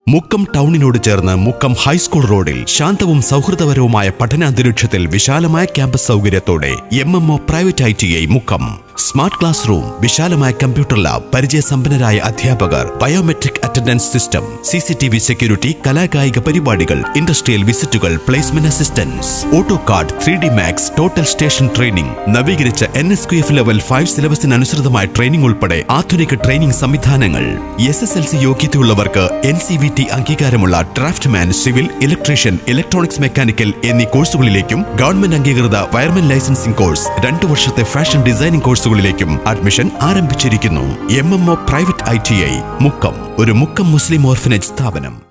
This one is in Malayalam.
മുക്കം ടൗണിനോട് ചേർന്ന് മുക്കം ഹൈസ്കൂൾ റോഡിൽ ശാന്തവും സൗഹൃദപരവുമായ പഠനാന്തരീക്ഷത്തിൽ വിശാലമായ ക്യാമ്പസ് സൗകര്യത്തോടെ M M O private I T I Mukkam smart class room വിശാലമായ കമ്പ്യൂട്ടർ ലാബ് പരിചയസമ്പന്നരായ അധ്യാപകർ biometric attendance system C C T V security കലാകായിക പരിപാടികൾ ഇൻഡസ്ട്രിയൽ വിസിറ്റുകൾ placement assistance AutoCAD three D max total station training നവീകരിച്ച N S Q F level five സിലബസിനനുസൃതമായ ട്രെയിനിംഗ് ഉൾപ്പെടെ ആധുനിക ട്രെയിനിംഗ് സംവിധാനങ്ങൾ എസ് എസ് എൽ സി യോഗ്യതയുള്ളവർക്ക് എൻ സി വി ടി അംഗീകാരമുള്ള draftsman civil electrician electronics mechanical എന്നീ കോഴ്സുകളിലേക്കും ഗവൺമെന്റ് അംഗീകൃത വയർമെൻ ലൈസൻസിംഗ് കോഴ്സ് രണ്ടു വർഷത്തെ ഫാഷൻ ഡിസൈനിംഗ് കോഴ്സുകളിലേക്കും അഡ്മിഷൻ ആരംഭിച്ചിരിക്കുന്നു M M O private I T I Mukkam ഒരു മുക്കം മുസ്ലിം ഓർഫനേജ് സ്ഥാപനം